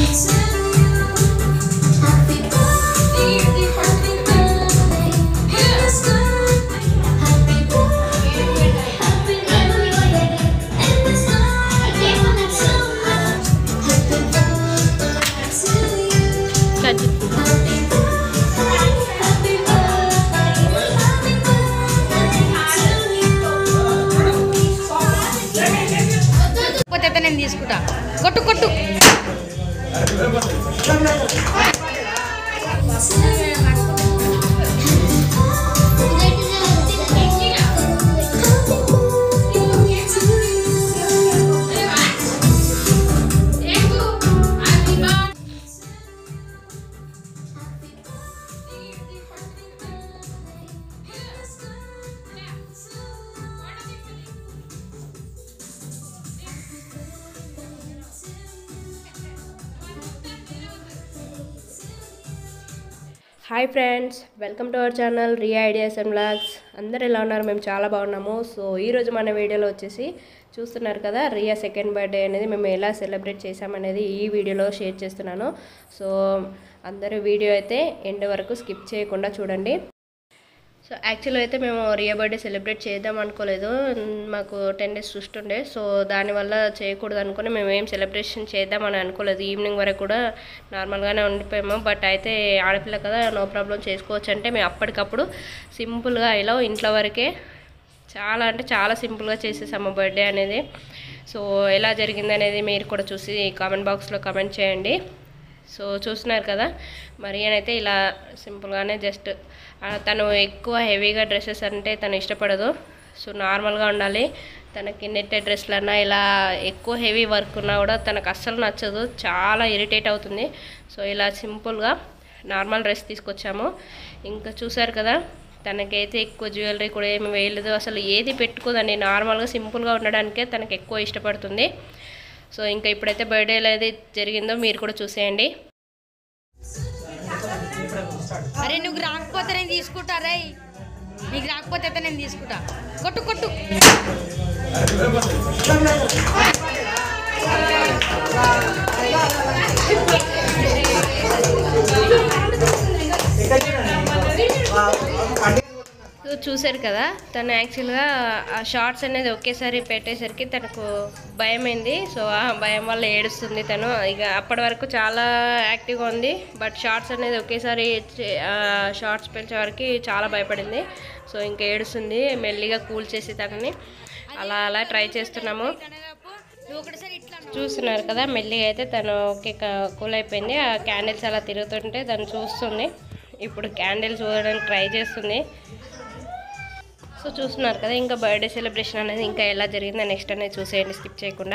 పోతే అయితే నేను తీసుకుంటా కొట్టు కొట్టు hi friends welcome to our channel Riya ideas and blogs అందరు ఎలా ఉన్నారు మేము చాలా బాగున్నాము సో ఈరోజు మన వీడియోలో వచ్చేసి చూస్తున్నారు కదా రియా సెకండ్ బర్త్డే అనేది మేము ఎలా సెలబ్రేట్ చేసామనేది ఈ వీడియోలో షేర్ చేస్తున్నాను సో అందరూ వీడియో అయితే ఎండ్ వరకు స్కిప్ చేయకుండా చూడండి సో యాక్చువల్గా అయితే మేము రియా బర్త్డే సెలబ్రేట్ చేద్దాం అనుకోలేదు మాకు టెన్ డేస్ చూస్తుండే ఉండే సో దానివల్ల చేయకూడదు అనుకుని మేము ఏం సెలబ్రేషన్ చేద్దామని అనుకోలేదు ఈవినింగ్ వరకు కూడా నార్మల్గానే ఉండిపోయాము బట్ అయితే ఆడపిల్ల కదా నో ప్రాబ్లం చేసుకోవచ్చు అంటే మేము అప్పటికప్పుడు సింపుల్గా ఇలా ఇంట్లో వరకే చాలా అంటే చాలా సింపుల్గా చేసేసాము బర్త్డే అనేది సో ఎలా జరిగింది అనేది మీరు కూడా చూసి కామెంట్ బాక్స్లో కామెంట్ చేయండి సో చూస్తున్నారు కదా మరియన్ అయితే ఇలా సింపుల్గానే జస్ట్ తను ఎక్కువ హెవీగా డ్రెస్సెస్ అంటే తను ఇష్టపడదు సో నార్మల్గా ఉండాలి తనకి నెట్ డ్రెస్లన్నా ఇలా ఎక్కువ హెవీ వర్క్ ఉన్నా కూడా తనకు అస్సలు నచ్చదు చాలా ఇరిటేట్ అవుతుంది సో ఇలా సింపుల్గా నార్మల్ డ్రెస్ తీసుకొచ్చాము ఇంకా చూసారు కదా తనకైతే ఎక్కువ జ్యువెలరీ కూడా ఏమి వేయలేదు అసలు ఏది పెట్టుకోదండి నార్మల్గా సింపుల్గా ఉండడానికే తనకు ఎక్కువ ఇష్టపడుతుంది సో ఇంకా ఇప్పుడైతే బర్త్డే ఏది జరిగిందో మీరు కూడా చూసేయండి అరే నువ్వు రాకపోతే నేను తీసుకుంటా రే నీకు రాకపోతే అయితే నేను తీసుకుంటా కొట్టు కొట్టు సో చూసారు కదా తను యాక్చువల్గా ఆ షార్ట్స్ అనేది ఒకేసారి పెట్టేసరికి తనకు భయమైంది సో ఆ భయం వల్ల ఏడుస్తుంది తను ఇక అప్పటి వరకు చాలా యాక్టివ్గా ఉంది బట్ షార్ట్స్ అనేది ఒకేసారి షార్ట్స్ పెంచేవారికి చాలా భయపడింది సో ఇంకా ఏడుస్తుంది మెల్లిగా కూల్ చేసి తనని అలా అలా ట్రై చేస్తున్నాము నువ్వు ఒకటిసారి ఇట్లా చూస్తున్నారు కదా మెల్లిగా అయితే తను ఓకే కూల్ అయిపోయింది ఆ క్యాండిల్స్ అలా తిరుగుతుంటే తను చూస్తుంది ఇప్పుడు క్యాండిల్స్ చూడడానికి ట్రై చేస్తుంది సో చూస్తున్నారు కదా ఇంకా బర్త్డే సెలబ్రేషన్ అనేది ఇంకా ఎలా జరిగిందో నెక్స్ట్ అనేది చూసేయండి స్కిప్ చేయకుండా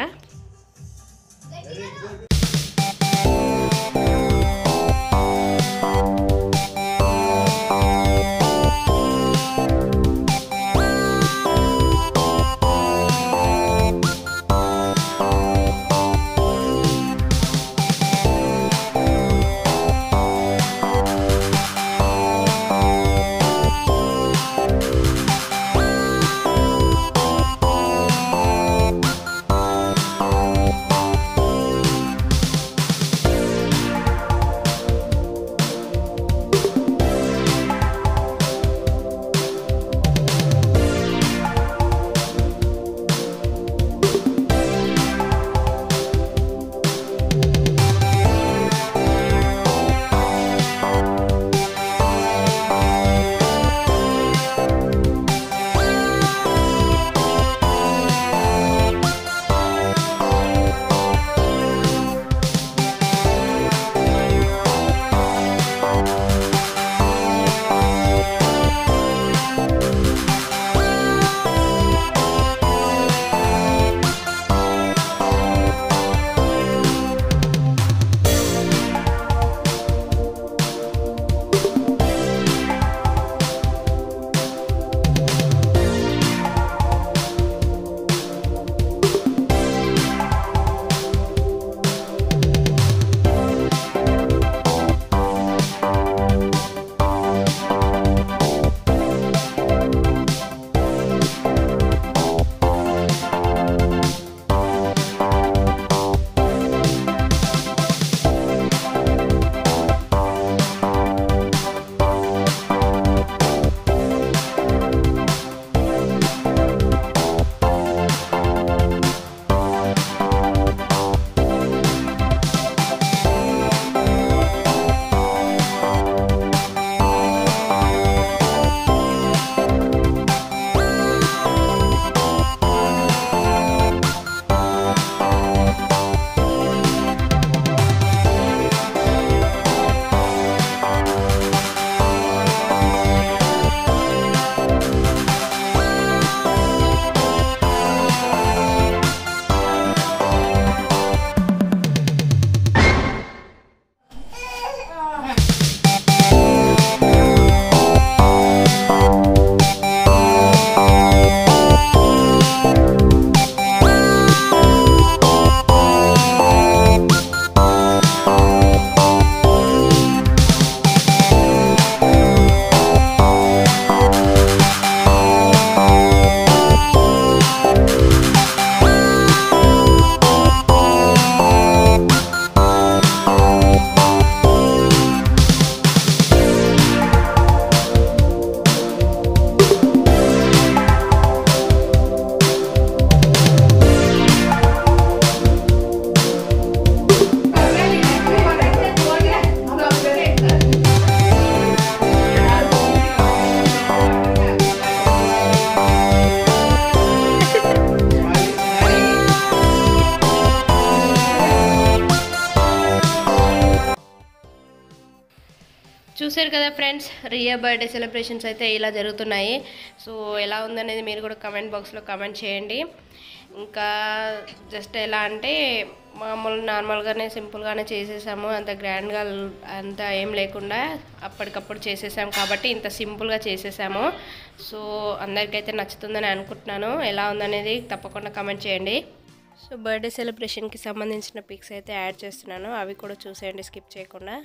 చూసారు కదా ఫ్రెండ్స్ రియా బర్త్డే సెలబ్రేషన్స్ అయితే ఇలా జరుగుతున్నాయి సో ఎలా ఉందనేది మీరు కూడా కమెంట్ బాక్స్లో కమెంట్ చేయండి ఇంకా జస్ట్ ఎలా అంటే మామూలు నార్మల్గానే సింపుల్గానే చేసేసాము అంత గ్రాండ్గా అంత ఏం లేకుండా అప్పటికప్పుడు చేసేసాము కాబట్టి ఇంత సింపుల్గా చేసేసాము సో అందరికైతే నచ్చుతుందని అనుకుంటున్నాను ఎలా ఉందనేది తప్పకుండా కమెంట్ చేయండి సో బర్త్డే సెలబ్రేషన్కి సంబంధించిన పిక్స్ అయితే యాడ్ చేస్తున్నాను అవి కూడా చూసేయండి స్కిప్ చేయకుండా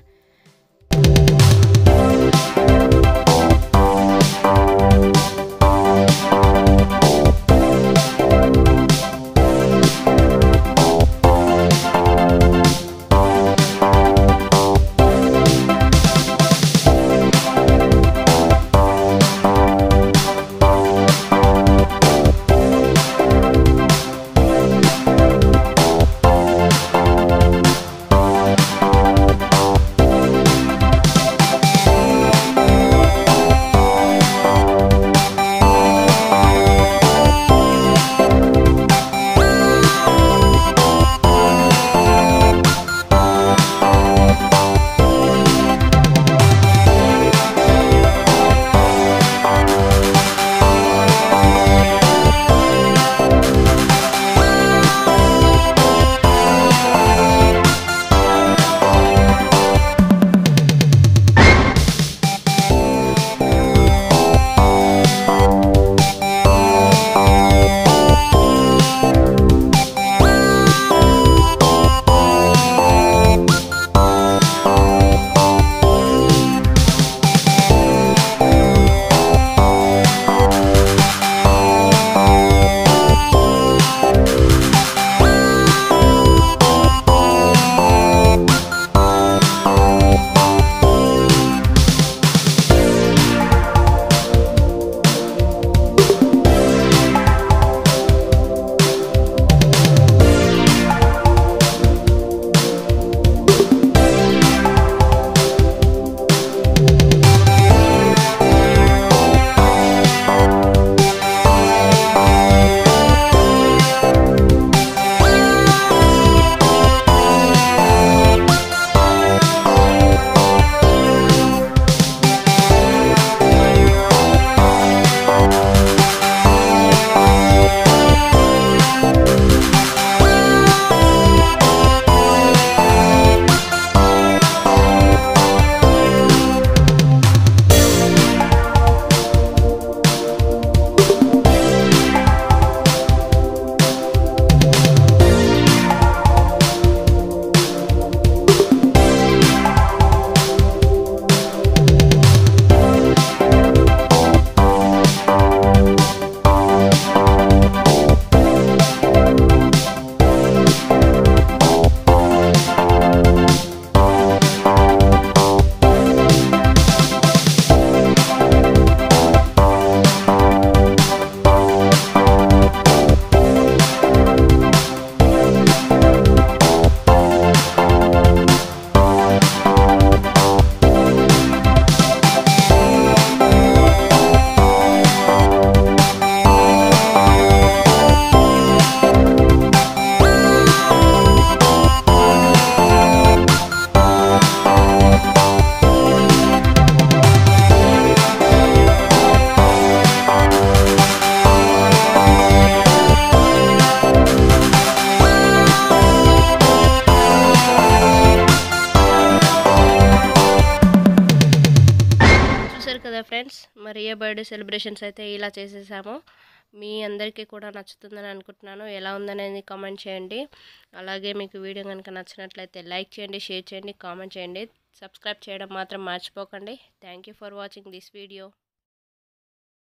చూసారు కదా ఫ్రెండ్స్ మరి ఏ బర్త్డే సెలబ్రేషన్స్ అయితే ఇలా చేసేసాము మీ అందరికీ కూడా నచ్చుతుందని అనుకుంటున్నాను ఎలా ఉందనేది కామెంట్ చేయండి అలాగే మీకు వీడియో కనుక నచ్చినట్లయితే లైక్ చేయండి షేర్ చేయండి కామెంట్ చేయండి సబ్స్క్రైబ్ చేయడం మాత్రం మర్చిపోకండి thank you for watching this video